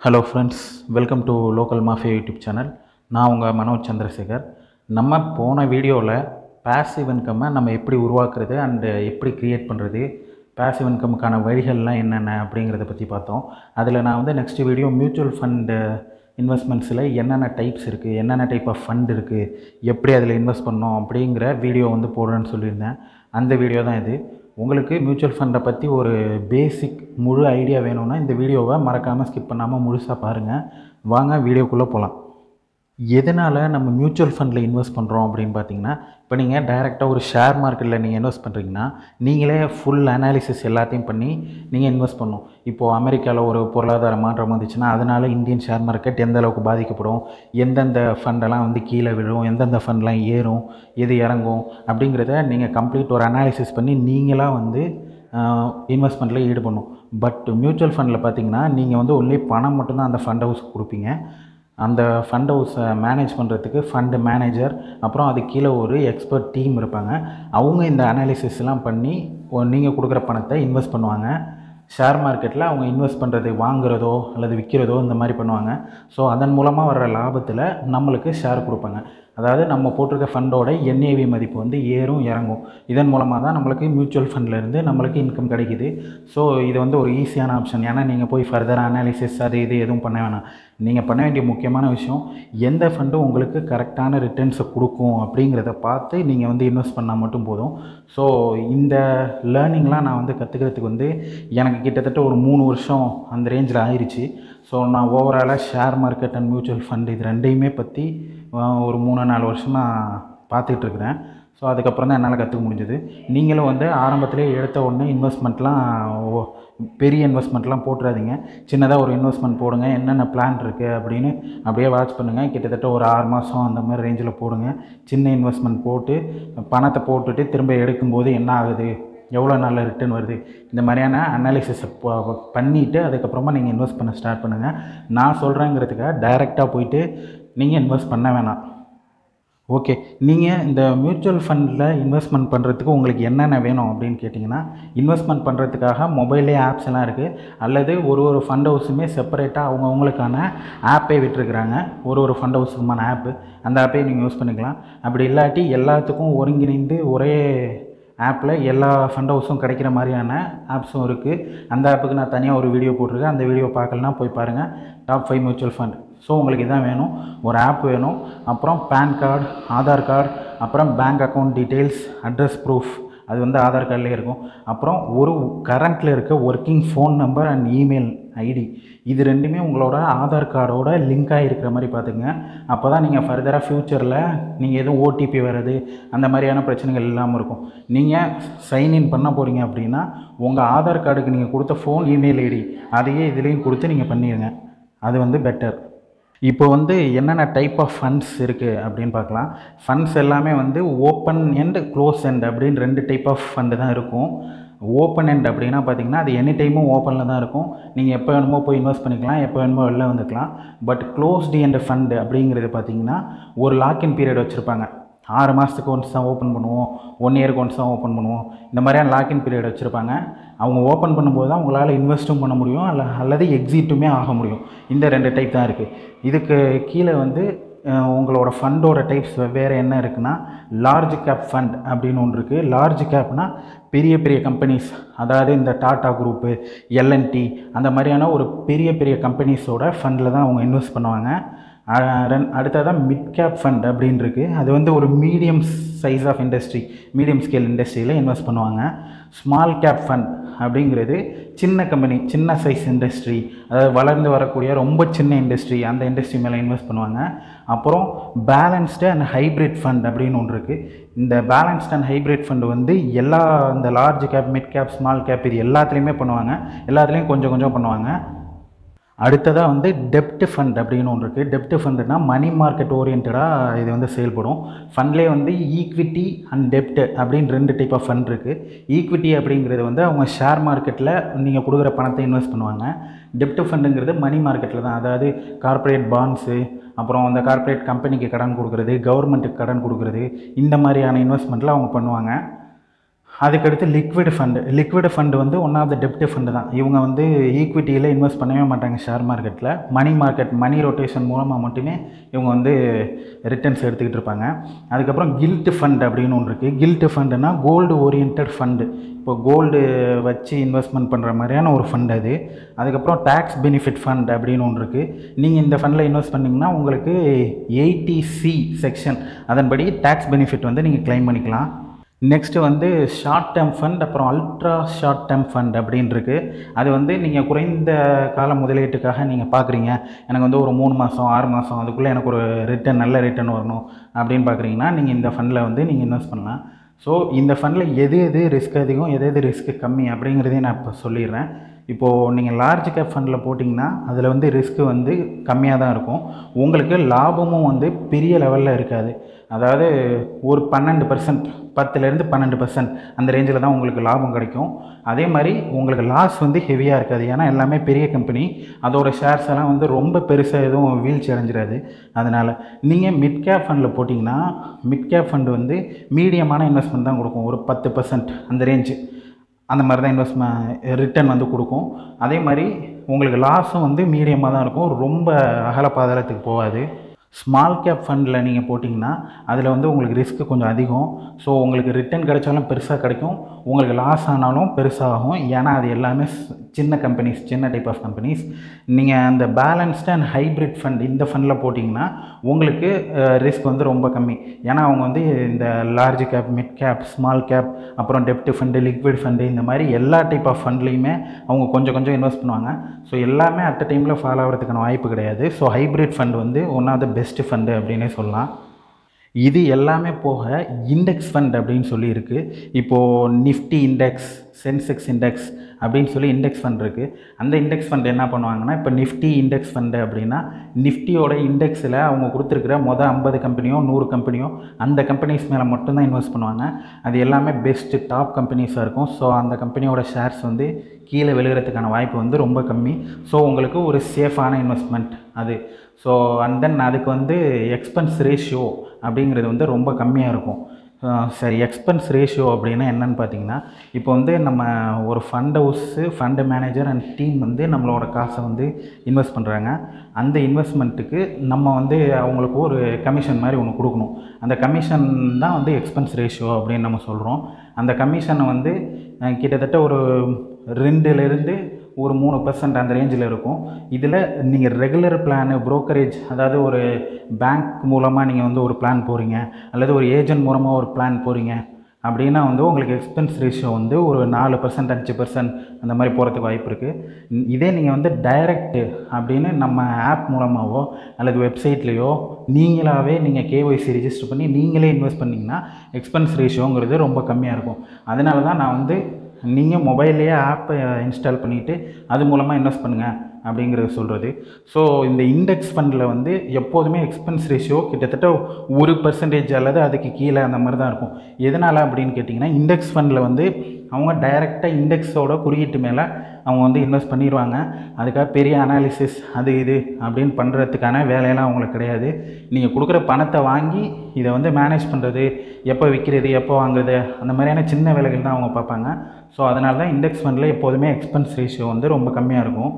hello friends welcome to local mafia YouTube channel நான் உங்கள் மனோஜ் சந்திரசேகர் நம்ம போன வீடியோவில் பேசிவ் இன்கம்மை நம்ம எப்படி உருவாக்குறது அண்டு எப்படி க்ரியேட் பண்ணுறது பேசிவ் இன்கமுக்கான வழிகள்லாம் என்னென்ன அப்படிங்கிறத பற்றி பார்த்தோம் அதில் நான் வந்து நெக்ஸ்ட் வீடியோ மியூச்சுவல் ஃபண்டு இன்வெஸ்ட்மெண்ட்ஸில் என்னென்ன டைப்ஸ் இருக்குது என்னென்ன டைப் ஆஃப் ஃபண்ட் இருக்குது எப்படி அதில் இன்வெஸ்ட் பண்ணோம் அப்படிங்கிற வீடியோ வந்து போடுறேன்னு சொல்லியிருந்தேன் அந்த வீடியோ தான் இது உங்களுக்கு மியூச்சுவல் ஃபண்டை பற்றி ஒரு பேசிக் முழு ஐடியா வேணும்னா இந்த வீடியோவை மறக்காமல் ஸ்கிப் பண்ணாமல் முழுசாக பாருங்கள் வாங்க வீடியோக்குள்ளே போகலாம் எதனால் நம்ம மியூச்சுவல் ஃபண்டில் இன்வெஸ்ட் பண்ணுறோம் அப்படின்னு பார்த்தீங்கன்னா இப்போ நீங்கள் டைரெக்டாக ஒரு ஷேர் மார்க்கெட்டில் நீங்கள் இன்வெஸ்ட் பண்ணுறீங்கன்னா நீங்களே ஃபுல் அனாலிசிஸ் எல்லாத்தையும் பண்ணி நீங்கள் இன்வெஸ்ட் பண்ணணும் இப்போது அமெரிக்காவில் ஒரு பொருளாதார மாற்றம் வந்துச்சுன்னா அதனால் இந்தியன் ஷேர் மார்க்கெட் எந்த அளவுக்கு பாதிக்கப்படும் எந்தெந்த ஃபண்டெல்லாம் வந்து கீழே விழும் எந்தெந்த ஃபண்ட்லாம் ஏறும் எது இறங்கும் அப்படிங்கிறத நீங்கள் கம்ப்ளீட் ஒரு அனாலிசிஸ் பண்ணி நீங்களாக வந்து இன்வெஸ்ட்மெண்ட்டில் ஈடுபடணும் பட் மியூச்சுவல் ஃபண்டில் பார்த்தீங்கன்னா நீங்கள் வந்து ஒன்லி பணம் மட்டும்தான் அந்த ஃபண்ட் ஹவுஸ்க்கு கொடுப்பீங்க அந்த ஃபண்ட் ஹவுஸை மேனேஜ் பண்ணுறதுக்கு ஃபண்டு மேனேஜர் அப்புறம் அது கீழே ஒரு எக்ஸ்பர்ட் டீம் இருப்பாங்க அவங்க இந்த அனாலிசிஸ்லாம் பண்ணி நீங்கள் கொடுக்குற பணத்தை இன்வெஸ்ட் பண்ணுவாங்க ஷேர் மார்க்கெட்டில் அவங்க இன்வெஸ்ட் பண்ணுறது வாங்குறதோ அல்லது விற்கிறதோ இந்த மாதிரி பண்ணுவாங்க ஸோ அதன் மூலமாக வர்ற லாபத்தில் நம்மளுக்கு ஷேர் கொடுப்பாங்க அதாவது நம்ம போட்டிருக்க ஃபண்டோட என்ஏவி மதிப்பு வந்து ஏறும் இறங்கும் இதன் மூலமாக தான் நம்மளுக்கு மியூச்சுவல் ஃபண்ட்லேருந்து நம்மளுக்கு இன்கம் கிடைக்குது ஸோ இது வந்து ஒரு ஈஸியான ஆப்ஷன் ஏன்னா நீங்கள் போய் ஃபர்தர் அனாலிசிஸ் அது இது எதுவும் பண்ண வேணாம் நீங்கள் பண்ண வேண்டிய முக்கியமான விஷயம் எந்த ஃபண்டு உங்களுக்கு கரெக்டான ரிட்டர்ன்ஸை கொடுக்கும் அப்படிங்கிறத பார்த்து நீங்கள் வந்து இன்வெஸ்ட் பண்ணால் மட்டும் போதும் ஸோ இந்த லேர்னிங்லாம் நான் வந்து கற்றுக்கிறதுக்கு வந்து எனக்கு கிட்டத்தட்ட ஒரு மூணு வருஷம் அந்த ரேஞ்சில் ஆயிடுச்சு ஸோ நான் ஓவராலாக share market and mutual fund இது ரெண்டையுமே பற்றி ஒரு மூணு நாலு வருஷமாக பார்த்துட்ருக்குறேன் ஸோ அதுக்கப்புறம் தான் என்னால் கற்றுக்க முடிஞ்சது நீங்களும் வந்து ஆரம்பத்திலே எடுத்த உடனே இன்வெஸ்ட்மெண்ட்லாம் பெரிய இன்வெஸ்ட்மெண்ட்லாம் போட்டுறாதீங்க சின்னதாக ஒரு இன்வெஸ்ட்மெண்ட் போடுங்க என்னென்ன பிளான் இருக்குது அப்படின்னு அப்படியே வாட்ச் பண்ணுங்கள் கிட்டத்தட்ட ஒரு ஆறு மாதம் அந்த மாதிரி ரேஞ்சில் போடுங்க சின்ன இன்வெஸ்ட்மெண்ட் போட்டு பணத்தை போட்டுட்டு திரும்ப எடுக்கும்போது என்ன ஆகுது எவ்வளோ நல்ல ரிட்டர்ன் வருது இந்த மாதிரியான அனாலிசிஸை பண்ணிவிட்டு அதுக்கப்புறமா நீங்கள் இன்வெஸ்ட் பண்ண ஸ்டார்ட் பண்ணுங்கள் நான் சொல்கிறேங்கிறதுக்காக டைரெக்டாக போயிட்டு நீங்கள் இன்வெஸ்ட் பண்ண வேணாம் ஓகே நீங்கள் இந்த மியூச்சுவல் ஃபண்டில் இன்வெஸ்ட்மெண்ட் பண்ணுறதுக்கு உங்களுக்கு என்னென்ன வேணும் அப்படின்னு கேட்டிங்கன்னா இன்வெஸ்ட்மெண்ட் பண்ணுறதுக்காக மொபைல்லே ஆப்ஸ் எல்லாம் இருக்குது அல்லது ஒரு ஒரு ஃபண்ட் ஹவுஸுமே செப்பரேட்டாக அவங்கவுங்களுக்கான ஆப்பே விட்டுருக்குறாங்க ஒரு ஒரு ஃபண்ட் ஹவுஸுக்குமான ஆப்பு அந்த ஆப்பையும் நீங்கள் யூஸ் பண்ணிக்கலாம் அப்படி இல்லாட்டி எல்லாத்துக்கும் ஒருங்கிணைந்து ஒரே ஆப்பில் எல்லா ஃபண்ட் ஹவுஸும் கிடைக்கிற மாதிரியான ஆப்ஸும் இருக்குது அந்த ஆப்புக்கு நான் தனியாக ஒரு வீடியோ போட்டிருக்கேன் அந்த வீடியோ பார்க்கலனா போய் பாருங்கள் top five mutual fund so உங்களுக்கு இதான் வேணும் ஒரு ஆப் வேணும் அப்புறம் பேன் கார்டு ஆதார் கார்டு அப்புறம் bank account details address proof அது வந்து ஆதார் கார்டிலே இருக்கும் அப்புறம் ஒரு கரண்ட்டில் இருக்க working phone number and email ID இது ரெண்டுமே உங்களோட ஆதார் கார்டோட லிங்காக இருக்கிற மாதிரி பார்த்துங்க அப்போ தான் நீங்கள் ஃபர்தராக ஃப்யூச்சரில் நீங்கள் எதுவும் ஓடிபி வர்றது அந்த மாதிரியான பிரச்சனைகள் இல்லாமல் இருக்கும் நீங்கள் சைன்இன் பண்ண போகிறீங்க அப்படின்னா உங்கள் ஆதார் கார்டுக்கு நீங்கள் கொடுத்த ஃபோன் இமெயில் ஐடி அதையே இதுலேயும் கொடுத்து நீங்கள் பண்ணிடுங்க அது வந்து பெட்டர் இப்போ வந்து என்னென்ன டைப் ஆஃப் ஃபண்ட்ஸ் இருக்குது அப்படின்னு பார்க்கலாம் ஃபண்ட்ஸ் எல்லாமே வந்து ஓப்பன் அண்ட் க்ளோஸ் எண்ட் அப்படின்னு ரெண்டு டைப் ஆஃப் ஃபண்டு தான் இருக்கும் ஓப்பன் எண்ட் அப்படின்னா பார்த்தீங்கன்னா அது எனி டைமும் ஓப்பனில் தான் இருக்கும் நீங்கள் எப்போ வேணுமோ போய் இன்வெஸ்ட் பண்ணிக்கலாம் எப்போ வேணுமோ வெளில வந்துக்கலாம் பட் க்ளோஸ்டு எண்ட் ஃபண்டு அப்படிங்கிறது பார்த்தீங்கன்னா ஒரு லாக்இன் பீரியட் வச்சுருப்பாங்க ஆறு மாதத்துக்கு ஒன்ஸ் தான் ஓப்பன் பண்ணுவோம் ஒன் இயருக்கு ஒன்ஸ் தான் ஓப்பன் பண்ணுவோம் இந்த மாதிரியான லாக்இன் பீரியட் வச்சுருப்பாங்க அவங்க ஓப்பன் பண்ணும்போது தான் உங்களால் இன்வெஸ்ட்டும் பண்ண முடியும் அல்ல அல்லது எக்ஸிட்டுமே ஆக முடியும் இந்த ரெண்டு டைப் தான் இருக்குது இதுக்கு கீழே வந்து உங்களோட ஃபண்டோட டைப்ஸ் வேறு என்ன இருக்குன்னா லார்ஜ் கேப் ஃபண்ட் அப்படின்னு ஒன்று இருக்குது லார்ஜ் கேப்னால் பெரிய பெரிய கம்பெனிஸ் அதாவது இந்த டாட்டா குரூப்பு எல்என்டி அந்த மாதிரியான ஒரு பெரிய பெரிய கம்பெனிஸோட ஃபண்டில் தான் அவங்க இன்வெஸ்ட் பண்ணுவாங்க ரென் அடுத்ததான் மிட் கேப் ஃபண்ட் அப்படின்னு இருக்குது அது வந்து ஒரு medium size of industry medium scale இண்டஸ்ட்ரியில் இன்வெஸ்ட் பண்ணுவாங்க ஸ்மால் கேப் ஃபண்ட் அப்படிங்கிறது சின்ன கம்பெனி சின்ன சைஸ் இண்டஸ்ட்ரி அதாவது வளர்ந்து வரக்கூடிய ரொம்ப சின்ன இண்டஸ்ட்ரி அந்த இண்டஸ்ட்ரி மேலே இன்வெஸ்ட் பண்ணுவாங்க அப்புறம் பேலன்ஸ்டு அண்ட் ஹைப்ரிட் ஃபண்ட் அப்படின்னு ஒன்று இருக்குது இந்த பேலன்ஸ்ட் அண்ட் ஹைப்ரிட் ஃபண்ட் வந்து எல்லா இந்த large cap mid cap small cap இது எல்லாத்துலேயுமே பண்ணுவாங்க எல்லாத்துலேயும் கொஞ்சம் கொஞ்சம் பண்ணுவாங்க அடுத்ததாக வந்து டெப்ட் ஃபண்ட் அப்படின்னு ஒன்று இருக்குது டெப்ட் ஃபண்டுனா மணி மார்க்கெட் ஓரியன்டாக இது வந்து செயல்படும் ஃபண்ட்லேயே வந்து ஈக்விட்டி அண்ட் டெப்ட் அப்படின்னு ரெண்டு டைப் ஆஃப் ஃபண்ட் இருக்குது ஈக்விட்டி அப்படிங்கிறது வந்து அவங்க ஷேர் மார்க்கெட்டில் நீங்கள் கொடுக்குற பணத்தை இன்வெஸ்ட் பண்ணுவாங்க டெப்ட் ஃபண்டுங்கிறது மணி மார்க்கெட்டில் தான் அதாவது கார்ப்பரேட் பாண்ட்ஸு அப்புறம் அந்த கார்ப்பரேட் கம்பெனிக்கு கடன் கொடுக்குறது கவர்மெண்ட்டுக்கு கடன் கொடுக்குறது இந்த மாதிரியான இன்வெஸ்ட்மெண்ட்டில் அவங்க பண்ணுவாங்க அதுக்கடுத்து லிக்விட் ஃபண்டு லிக்விட் ஃபண்டு வந்து ஒன் ஆஃப் த டெப்ட் ஃபண்டு தான் இவங்க வந்து ஈக்விட்டியில் இன்வெஸ்ட் பண்ணவே மாட்டாங்க ஷேர் மார்க்கெட்டில் மணி மார்க்கெட் மணி ரொட்டேஷன் மூலமாக மட்டுமே இவங்க வந்து ரிட்டர்ன்ஸ் எடுத்துக்கிட்டு இருப்பாங்க அதுக்கப்புறம் கில்ட் ஃபண்ட் அப்படின்னு ஒன்று இருக்குது கில்ட் ஃபண்டுனா கோல்டு ஓரியன்ட் ஃபண்டு இப்போ கோல்டு வச்சு இன்வெஸ்ட்மெண்ட் பண்ணுற மாதிரியான ஒரு ஃபண்ட் அது அதுக்கப்புறம் டேக்ஸ் பெனிஃபிட் ஃபண்ட் அப்படின்னு ஒன்று இருக்குது நீங்கள் இந்த ஃபண்டில் இன்வெஸ்ட் பண்ணிங்கன்னா உங்களுக்கு எயிட்டி சி செக்ஷன் அதன்படி டேக்ஸ் பெனிஃபிட் வந்து நீங்கள் க்ளைம் பண்ணிக்கலாம் நெக்ஸ்ட்டு வந்து ஷார்ட் டேர்ம் ஃபண்ட் அப்புறம் அல்ட்ரா ஷார்ட் டேர்ம் ஃபண்ட் அப்படின்னு இருக்கு அது வந்து நீங்கள் குறைந்த கால முதலீட்டுக்காக நீங்கள் பார்க்குறீங்க எனக்கு வந்து ஒரு மூணு மாதம் ஆறு மாதம் அதுக்குள்ளே எனக்கு ஒரு ரிட்டர்ன் நல்ல ரிட்டர்ன் வரணும் அப்படின்னு பார்க்குறீங்கன்னா நீங்கள் இந்த ஃபண்டில் வந்து நீங்கள் இன்வெஸ்ட் பண்ணலாம் ஸோ இந்த ஃபண்டில் எது எது ரிஸ்க் அதிகம் எது எது ரிஸ்க் கம்மி அப்படிங்கிறதையும் நான் இப்போ சொல்லிடுறேன் இப்போது நீங்கள் லார்ஜ் கேப் ஃபண்டில் போட்டிங்கன்னா அதில் வந்து ரிஸ்க்கு வந்து கம்மியாக தான் இருக்கும் உங்களுக்கு லாபமும் வந்து பெரிய லெவலில் இருக்காது அதாவது ஒரு பன்னெண்டு பர்சன்ட் பத்துலேருந்து பன்னெண்டு பர்சன்ட் அந்த ரேஞ்சில் தான் உங்களுக்கு லாபம் கிடைக்கும் அதே மாதிரி உங்களுக்கு லாஸ் வந்து ஹெவியாக இருக்காது ஏன்னா எல்லாமே பெரிய கம்பெனி அதோட ஷேர்ஸ் எல்லாம் வந்து ரொம்ப பெருசாக எதுவும் வீழ்ச்சி அடைஞ்சிடாது அதனால் நீங்கள் மிட் கேப் ஃபண்டில் போட்டிங்கன்னா மிட் கேப் ஃபண்டு வந்து மீடியமான இன்வெஸ்ட்மெண்ட் தான் கொடுக்கும் ஒரு பத்து பர்சன்ட் அந்த ரேஞ்சு அந்த மாதிரி தான் இன்வெஸ்ட்மெண்ட் ரிட்டர்ன் வந்து கொடுக்கும் அதே மாதிரி உங்களுக்கு லாஸும் வந்து மீடியமாக தான் இருக்கும் ரொம்ப அகல பாதாளத்துக்கு போகாது ஸ்மால் கேப் ஃபண்டில் நீங்கள் போட்டிங்கன்னா அதில் வந்து உங்களுக்கு ரிஸ்க்கு கொஞ்சம் அதிகம் ஸோ உங்களுக்கு ரிட்டர்ன் கிடைச்சாலும் பெருசாக கிடைக்கும் உங்களுக்கு லாஸ் ஆனாலும் பெருசாகும் ஏன்னா அது எல்லாமே ஸ்- சின்ன கம்பெனிஸ் சின்ன டைப் ஆஃப் கம்பெனிஸ் நீங்கள் அந்த பேலன்ஸ்டு அண்ட் ஹைப்ரிட் ஃபண்ட் இந்த ஃபண்டில் போட்டிங்கன்னா உங்களுக்கு ரிஸ்க் வந்து ரொம்ப கம்மி ஏன்னா அவங்க வந்து இந்த large cap mid cap small cap அப்புறம் டெப்ட் ஃபண்டு லிக்விட் ஃபண்டு இந்த மாதிரி எல்லா டைப் ஆஃப் ஃபண்ட்லேயுமே அவங்க கொஞ்சம் கொஞ்சம் இன்வெஸ்ட் பண்ணுவாங்க ஸோ எல்லாமே அட் டைமில் ஃபாலோ ஆகிறதுக்கான வாய்ப்பு கிடையாது ஸோ ஹைப்ரிட் ஃபண்ட் வந்து one of the best fund அப்படின்னே சொல்லலாம் இது எல்லாமே போக இண்டெக்ஸ் ஃபண்ட் அப்படின்னு சொல்லி இருக்குது இப்போது நிஃப்டி இண்டெக்ஸ் சென்செக்ஸ் இண்டெக்ஸ் அப்படின்னு சொல்லி இண்டெக்ஸ் ஃபண்ட் இருக்குது அந்த இண்டெக்ஸ் ஃபண்ட் என்ன பண்ணுவாங்கன்னா இப்போ நிஃப்டி இண்டெக்ஸ் ஃபண்டு அப்படின்னா நிஃப்டியோட இண்டெக்ஸில் அவங்க கொடுத்துருக்குற மொதல் ஐம்பது கம்பெனியோ நூறு கம்பெனியோ அந்த கம்பெனிஸ் மேலே மட்டும்தான் இன்வெஸ்ட் பண்ணுவாங்க அது எல்லாமே பெஸ்ட்டு டாப் கம்பெனிஸாக இருக்கும் ஸோ அந்த கம்பெனியோட ஷேர்ஸ் வந்து கீழே விழுகிறதுக்கான வாய்ப்பு வந்து ரொம்ப கம்மி ஸோ உங்களுக்கு ஒரு சேஃபான இன்வெஸ்ட்மெண்ட் அது ஸோ அண்ட் தென் அதுக்கு வந்து எக்ஸ்பென்ஸ் ரேஷியோ அப்படிங்கிறது வந்து ரொம்ப கம்மியாக இருக்கும் அஹ் சரி எக்ஸ்பென்ஸ் ரேஷியோ அப்படின்னா என்னன்னு பார்த்தீங்கன்னா இப்போ வந்து நம்ம ஒரு fund house fund manager and team வந்து நம்மளோட காசை வந்து இன்வெஸ்ட் பண்ணுறாங்க அந்த இன்வெஸ்ட்மெண்ட்டுக்கு நம்ம வந்து அவங்களுக்கு ஒரு கமிஷன் மாதிரி ஒன்று கொடுக்கணும் அந்த கமிஷன் தான் வந்து எக்ஸ்பென்ஸ் ரேஷியோ அப்படின்னு நம்ம சொல்கிறோம் அந்த கமிஷனை வந்து அஹ் கிட்டத்தட்ட ஒரு ரெண்டுலேருந்து ஒரு மூணு பர்சன்ட் அந்த ரேஞ்சில் இருக்கும் இதில் நீங்கள் ரெகுலர் பிளானு brokerage அதாவது ஒரு பேங்க் மூலமாக நீங்கள் வந்து ஒரு பிளான் போகிறீங்க அல்லது ஒரு ஏஜென்ட் மூலமாக ஒரு பிளான் போகிறீங்க அப்படின்னா வந்து உங்களுக்கு எக்ஸ்பென்ஸ் ரேஷியோ வந்து ஒரு நாலு பர்சன்ட் அஞ்சு பர்சன்ட் அந்த மாதிரி போகிறதுக்கு வாய்ப்பு இருக்குது இதே நீங்கள் வந்து டைரக்ட் அப்படின்னு நம்ம ஆப் மூலமாகவோ அல்லது வெப்சைட்லேயோ நீங்களாகவே நீங்கள் கேஒய்சி ரிஜிஸ்டர் பண்ணி நீங்களே இன்வெஸ்ட் பண்ணிங்கன்னா எக்ஸ்பென்ஸ் ரேஷியோங்கிறது ரொம்ப கம்மியாக இருக்கும் அதனால தான் நான் வந்து நீங்கள் மொபைல்லையே ஆப்பை இன்ஸ்டால் பண்ணிவிட்டு அது மூலமாக இன்வெஸ்ட் பண்ணுங்கள் அப்படிங்கிறது சொல்கிறது ஸோ இந்த இண்டெக்ஸ் ஃபண்டில் வந்து எப்போதுமே எக்ஸ்பென்ஸ் ரேஷியோ கிட்டத்தட்ட ஒரு பர்சன்டேஜ் அல்லது அதுக்கு கீழே அந்த மாதிரி தான் இருக்கும் எதனால் அப்படின்னு கேட்டிங்கன்னா இண்டெக்ஸ் ஃபண்டில் வந்து அவங்க டைரெக்டாக இண்டெக்ஸோட குறியீட்டு மேலே அவங்க வந்து இன்வெஸ்ட் பண்ணிடுவாங்க அதுக்காக பெரிய அனாலிசிஸ் அது இது அப்படின்னு பண்ணுறதுக்கான வேலையெல்லாம் அவங்களுக்கு கிடையாது நீங்கள் கொடுக்குற பணத்தை வாங்கி இதை வந்து மேனேஜ் பண்ணுறது எப்போ விற்கிறது எப்போ வாங்குறது அந்த மாதிரியான சின்ன வேலைகள் தான் அவங்க பார்ப்பாங்க ஸோ அதனால தான் இண்டெக்ஸ் ஃபண்டில் எப்போதுமே எக்ஸ்பென்ஸ் ரேஷியோ வந்து ரொம்ப கம்மியாக இருக்கும்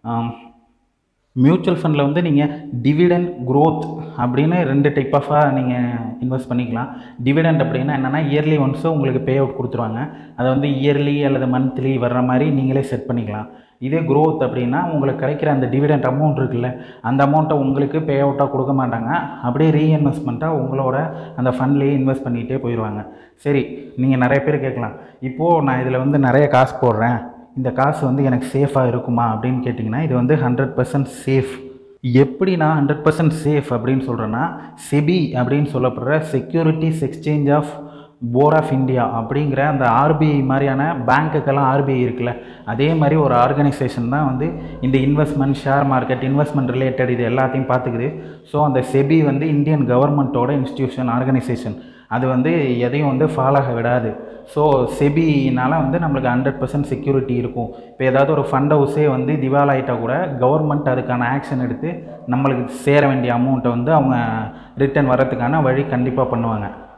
மியூச்சுவல் ஃபண்டில் வந்து நீங்கள் டிவிடெண்ட் growth அப்படின்னு ரெண்டு டைப் ஆஃபாக நீங்கள் இன்வெஸ்ட் பண்ணிக்கலாம் டிவிடெண்ட் அப்படின்னா என்னென்னா இயர்லி ஒன்ஸு உங்களுக்கு பே அவுட் கொடுத்துருவாங்க அதை வந்து இயர்லி அல்லது மந்த்லி வர்ற மாதிரி நீங்களே செட் பண்ணிக்கலாம் இதே growth அப்படின்னா உங்களுக்கு கிடைக்கிற அந்த டிவிடெண்ட் அமௌண்ட் இருக்குல்ல அந்த அமௌண்ட்டை உங்களுக்கு பே அவுட்டாக கொடுக்க மாட்டாங்க அப்படியே ரீஇன்வெஸ்ட்மெண்ட்டாக உங்களோட அந்த ஃபண்ட்லேயே இன்வெஸ்ட் பண்ணிகிட்டே போயிடுவாங்க சரி நீங்கள் நிறைய பேர் கேட்கலாம் இப்போது நான் இதில் வந்து நிறைய காசு போடுறேன் இந்த காசு வந்து எனக்கு சேஃபாக இருக்குமா அப்படின்னு கேட்டிங்கன்னா இது வந்து ஹண்ட்ரட் பர்சன்ட் சேஃப் எப்படி நான் ஹண்ட்ரட் பர்சன்ட் சேஃப் அப்படின்னு சொல்கிறேன்னா செபி அப்படின்னு சொல்லப்படுற securities exchange of board of India அப்படிங்கிற அந்த ஆர்பிஐ மாதிரியான பேங்க்குக்கெல்லாம் ஆர்பிஐ இருக்குல்ல அதே மாதிரி ஒரு ஆர்கனைசேஷன் தான் வந்து இந்த investment share market investment related இது எல்லாத்தையும் பார்த்துக்குது ஸோ அந்த செபி வந்து இந்தியன் கவர்மெண்ட்டோட இன்ஸ்டிடியூஷன் ஆர்கனைசேஷன் அது வந்து எதையும் வந்து ஃபாலோ ஆக விடாது ஸோ செபினால வந்து நம்மளுக்கு ஹண்ட்ரட் பர்சன்ட் செக்யூரிட்டி இருக்கும் இப்போ ஏதாவது ஒரு ஃபண்ட் ஹவுஸே வந்து திவால் ஆகிட்டா கூட கவர்மெண்ட் அதுக்கான ஆக்ஷன் எடுத்து நம்மளுக்கு சேர வேண்டிய அமௌண்ட்டை வந்து அவங்க ரிட்டர்ன் வர்றதுக்கான வழி கண்டிப்பாக பண்ணுவாங்க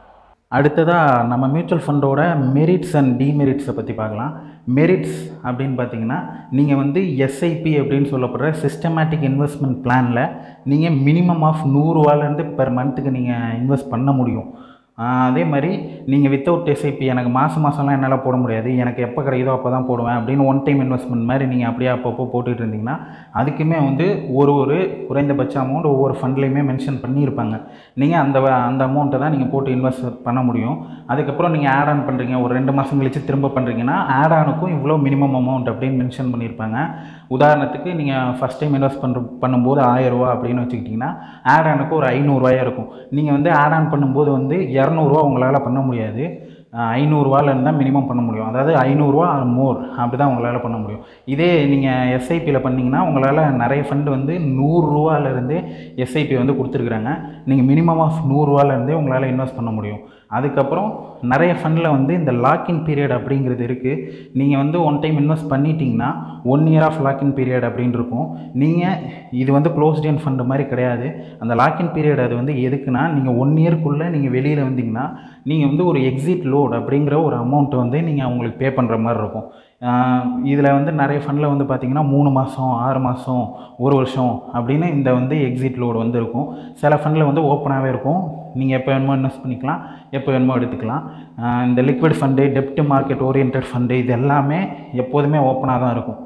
அடுத்ததாக நம்ம மியூச்சுவல் ஃபண்டோட மெரிட்ஸ் அண்ட் டிமெரிட்ஸை பற்றி பார்க்கலாம் மெரிட்ஸ் அப்படின்னு பார்த்தீங்கன்னா நீங்கள் வந்து எஸ்ஐபி அப்படின்னு சொல்லப்படுற சிஸ்டமேட்டிக் இன்வெஸ்ட்மெண்ட் பிளானில் நீங்கள் மினிமம் ஆஃப் நூறுரூவாலேருந்து பெர் மந்த்துக்கு நீங்கள் இன்வெஸ்ட் பண்ண முடியும் ஆஹ் அதே மாதிரி நீங்கள் வித்தவுட் எஸ்ஐபி எனக்கு மாதம் மாதம்லாம் என்னால் போட முடியாது எனக்கு எப்போ கிடைக்குதோ அப்போ தான் போடுவேன் அப்படின்னு ஒன் டைம் இன்வெஸ்ட்மெண்ட் மாதிரி நீங்கள் அப்படியே அப்பப்போ போட்டுட்டு இருந்தீங்கன்னா அதுக்குமே வந்து ஒரு ஒரு குறைந்தபட்ச அமௌண்ட் ஒவ்வொரு ஃபண்ட்லேயுமே மென்ஷன் பண்ணியிருப்பாங்க நீங்கள் அந்த வ- அந்த அமௌண்ட்டை தான் நீங்கள் போட்டு இன்வெஸ்ட் பண்ண முடியும் அதுக்கப்புறம் நீங்கள் ஆட் ஆன் பண்ணுறீங்க ஒரு ரெண்டு மாதம் கழிச்சு திரும்ப பண்ணுறீங்கன்னா ஆட் ஆனுக்கும் இவ்வளோ மினிமம் அமௌண்ட் அப்படின்னு மென்ஷன் பண்ணியிருப்பாங்க உதாரணத்துக்கு நீங்கள் ஃபஸ்ட் டைம் இன்வெஸ்ட் பண்ணுற பண்ணும்போது ஆயிரரூவா அப்படின்னு வச்சுக்கிட்டிங்கன்னா ஆட் ஆனுக்கு ஒரு ஐநூறுரூவாயா இருக்கும் நீங்கள் வந்து ஆட் ஆன் பண்ணும்போது வந்து இரநூறுவா உங்களால் பண்ண முடியாது ஐநூறுரூவாலேருந்து தான் மினிமம் பண்ண முடியும் அதாவது ஐநூறுரூவா ஆர் மோர் அப்படி தான் உங்களால் பண்ண முடியும் இதே நீங்கள் எஸ்ஐபியில் பண்ணீங்கன்னா உங்களால் நிறைய ஃபண்டு வந்து நூறுரூவாலேருந்தே எஸ்ஐபி வந்து கொடுத்துருக்குறாங்க நீங்கள் மினிமம் ஆஃப் நூறுரூவாலேருந்தே உங்களால் இன்வெஸ்ட் பண்ண முடியும் அதுக்கப்புறம் நிறைய ஃபண்டில் வந்து இந்த லாக்இன் பீரியட் அப்படிங்கிறது இருக்குது நீங்கள் வந்து ஒன் டைம் இன்வெஸ்ட் பண்ணிட்டீங்கன்னா one year of lock in period அப்படின்னு இருக்கும் நீங்கள் இது வந்து க்ளோஸ்ட் என் ஃபண்டு மாதிரி கிடையாது அந்த லாக்இன் பீரியட் அது வந்து எதுக்குன்னா நீங்கள் ஒன் இயர்க்குள்ளே நீங்கள் வெளியில் வந்தீங்கன்னா நீங்கள் வந்து ஒரு எக்ஸிட் லோட் அப்படிங்கிற ஒரு அமௌண்ட் வந்து நீங்கள் அவங்களுக்கு பே பண்ணுற மாதிரி இருக்கும் இதில் வந்து நிறைய ஃபண்டில் வந்து பார்த்தீங்கன்னா மூணு மாதம் ஆறு மாதம் ஒரு வருஷம் அப்படின்னு இந்த வந்து எக்ஸிட் லோடு வந்து இருக்கும் சில ஃபண்டில் வந்து ஓப்பனாகவே இருக்கும் நீங்கள் எப்போ வேணுமோ இன்வெஸ்ட் பண்ணிக்கலாம் எப்போ வேணுமோ எடுத்துக்கலாம் ஆஹ் இந்த லிக்விட் ஃபண்டு டெப்ட் மார்க்கெட் ஓரியன்ட் ஃபண்டு இது எல்லாமே எப்போதுமே ஓப்பனாக தான் இருக்கும்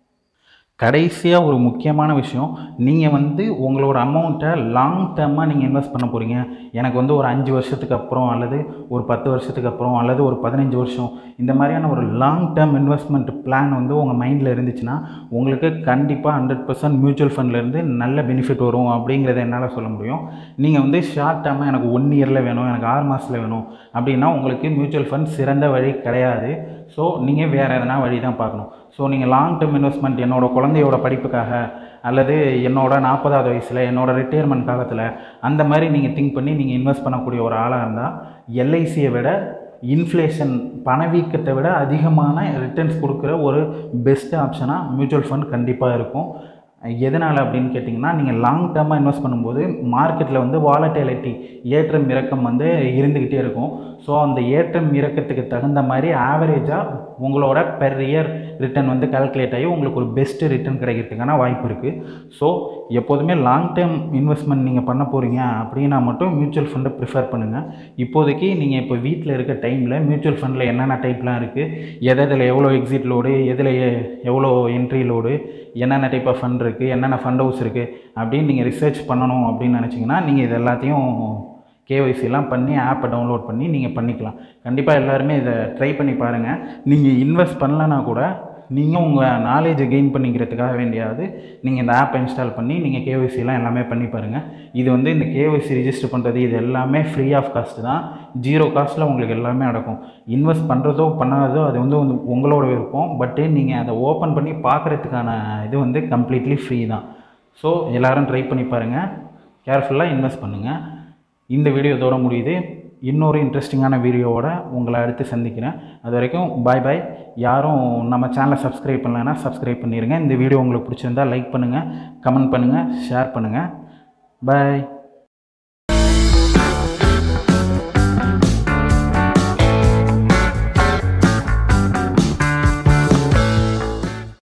கடைசியாக ஒரு முக்கியமான விஷயம் நீங்கள் வந்து உங்களோட அமௌண்ட்டை லாங் டேர்மாக நீங்கள் இன்வெஸ்ட் பண்ண போகிறீங்க எனக்கு வந்து ஒரு அஞ்சு வருஷத்துக்கு அப்புறம் அல்லது ஒரு பத்து வருஷத்துக்கு அப்புறம் அல்லது ஒரு பதினஞ்சு வருஷம் இந்த மாதிரியான ஒரு லாங் டேர்ம் இன்வெஸ்ட்மெண்ட் பிளான் வந்து உங்கள் மைண்டில் இருந்துச்சுன்னா உங்களுக்கு கண்டிப்பாக ஹண்ட்ரட் பர்சன்ட் மியூச்சுவல் ஃபண்ட்லேருந்து நல்ல பெனிஃபிட் வரும் அப்படிங்கிறத என்னால் சொல்ல முடியும் நீங்கள் வந்து ஷார்ட் டேர்மாக எனக்கு ஒன் இயரில் வேணும் எனக்கு ஆறு மாதத்தில் வேணும் அப்படின்னா உங்களுக்கு மியூச்சுவல் ஃபண்ட் சிறந்த வழி கிடையாது ஸோ நீங்கள் வேறு எதனா வழி தான் பார்க்கணும் ஸோ நீங்கள் லாங் டேர்ம் இன்வெஸ்ட்மெண்ட் என்னோட குழந்தையோட படிப்புக்காக அல்லது என்னோட நாற்பதாவது வயசில் என்னோட ரிட்டையர்மெண்ட் காலத்தில் அந்த மாதிரி நீங்கள் திங்க் பண்ணி நீங்கள் இன்வெஸ்ட் பண்ணக்கூடிய ஒரு ஆளாக இருந்தால் எல்ஐசியை விட இன்ஃப்ளேஷன் பணவீக்கத்தை விட அதிகமான ரிட்டர்ன்ஸ் கொடுக்குற ஒரு பெஸ்ட் ஆப்ஷனாக மியூச்சுவல் ஃபண்ட் கண்டிப்பாக இருக்கும் எதனால் அப்படின்னு கேட்டிங்கன்னா நீங்கள் லாங் டேர்மாக இன்வெஸ்ட் பண்ணும்போது மார்க்கெட்டில் வந்து வாலட்டிலிட்டி ஏற்றம் இறக்கம் வந்து இருந்துக்கிட்டே இருக்கும் ஸோ அந்த ஏற்றம் இறக்கத்துக்கு தகுந்த மாதிரி ஆவரேஜாக உங்களோட பெர் இயர் ரிட்டர்ன் வந்து கால்குலேட் ஆகி உங்களுக்கு ஒரு பெஸ்ட்டு ரிட்டர்ன் கிடைக்கிறதுக்கான வாய்ப்பு இருக்குது ஸோ எப்போதுமே லாங் டேர்ம் இன்வெஸ்ட்மெண்ட் நீங்கள் பண்ண போகிறீங்க அப்படின்னா மட்டும் மியூச்சுவல் ஃபண்டை ப்ரிஃபர் பண்ணுங்கள் இப்போதைக்கு நீங்கள் இப்போ வீட்டில் இருக்க டைமில் மியூச்சுவல் ஃபண்டில் என்னென்ன டைப்லாம் இருக்குது எது எதில் எவ்வளோ எக்ஸிட் லோடு எதில் எ- எவ்வளோ என்ட்ரி லோடு என்னென்ன டைப் ஆஃப் ஃபண்ட் இருக்குது என்னென்ன ஃபண்ட் ஹவுஸ் இருக்குது அப்படின்னு நீங்கள் ரிசர்ச் பண்ணணும் அப்படின்னு நினச்சிங்கன்னா நீங்கள் இது எல்லாத்தையும் கேஒய்சிலாம் பண்ணி ஆப்பை டவுன்லோட் பண்ணி நீங்கள் பண்ணிக்கலாம் கண்டிப்பாக எல்லாருமே இதை ட்ரை பண்ணி பாருங்கள் நீங்கள் இன்வெஸ்ட் பண்ணலனா கூட நீங்கள் உங்கள் நாலேஜை கெயின் பண்ணிக்கிறதுக்காக வேண்டியாவது நீங்கள் இந்த ஆப்பை இன்ஸ்டால் பண்ணி நீங்கள் கேஒய்சிலாம் எல்லாமே பண்ணி பாருங்கள் இது வந்து இந்த கேஒய்சி ரிஜிஸ்டர் பண்ணுறது இது எல்லாமே ஃப்ரீ ஆஃப் காஸ்ட் தான் ஜீரோ காஸ்ட்டில் உங்களுக்கு எல்லாமே நடக்கும் இன்வெஸ்ட் பண்ணுறதோ பண்ணாததோ அது வந்து வந்து உங்களோட விருப்பம் பட்டு நீங்கள் அதை ஓப்பன் பண்ணி பார்க்குறதுக்கான இது வந்து கம்ப்ளீட்லி ஃப்ரீ தான் ஸோ எல்லோரும் ட்ரை பண்ணி பாருங்கள் கேர்ஃபுல்லாக இன்வெஸ்ட் பண்ணுங்கள் இந்த வீடியோ இதோட முடியுது இன்னொரு இன்ட்ரெஸ்டிங்கான வீடியோவோட உங்களை அடுத்து சந்திக்கிறேன் அது வரைக்கும் பாய் பாய் யாரும் நம்ம சேனலை சப்ஸ்கிரைப் பண்ணலைன்னா சப்ஸ்கிரைப் பண்ணிடுங்க இந்த வீடியோ உங்களுக்கு பிடிச்சிருந்தா லைக் பண்ணுங்கள் கமெண்ட் பண்ணுங்கள் ஷேர் பண்ணுங்கள் பாய்